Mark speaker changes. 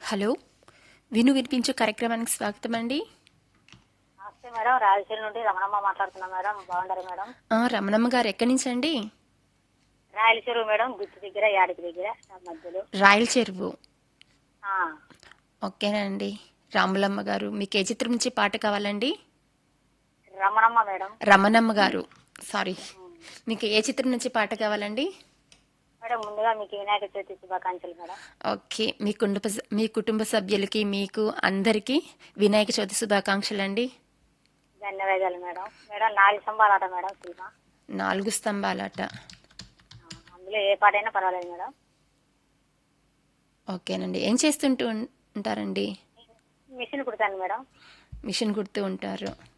Speaker 1: hello విను వినిపించు కార్యక్రమానికి స్వాగతం అండి
Speaker 2: నమస్తే మేడం రాయలసీమ నుండి రమణమ్మ మాట్లాడుతున్నా మేడం బాగుండారు మేడం
Speaker 1: ఆ, రమణమ్మ గారు ఎక్కడి నుంచి అండి
Speaker 2: రాయలసీమ మేడం గుత్తి దగ్గర యాడికి దగ్గర ఆ మధ్యలో
Speaker 1: రాయల చెరువు
Speaker 2: ఆ,
Speaker 1: ఓకేనండి రాములమ్మ గారు మీకు ఏ చిత్రం నుంచి పాట కావాలండి
Speaker 2: రమణమ్మ మేడం
Speaker 1: రమణమ్మ గారు సారీ మీకు ఏ చిత్రం నుంచి పాట కావాలండి
Speaker 2: మేడం ముందుగా మీకు వినాయక చవితి శుభాకాంక్షలు మేడం
Speaker 1: ఓకే మీ కుటుంబ మీ కుటుంబ సభ్యులకి మీకు అందరికీ వినాయక చవితి శుభాకాంక్షలు అండి
Speaker 2: ధన్యవాదాలు మేడం మేడం నాలుగు సంబాలాట మేడం సినిమా
Speaker 1: నాలుగు స్తంభాలట
Speaker 2: ఆ, అందులో ఏ పాట అయినా పర్వాలేదు మేడం
Speaker 1: ఓకేనండి ఏం చేస్తుంటూ ఉం- ఉంటారండి
Speaker 2: మిషన్ కుడతాను మేడం
Speaker 1: మిషన్ కుడుతూ ఉంటారు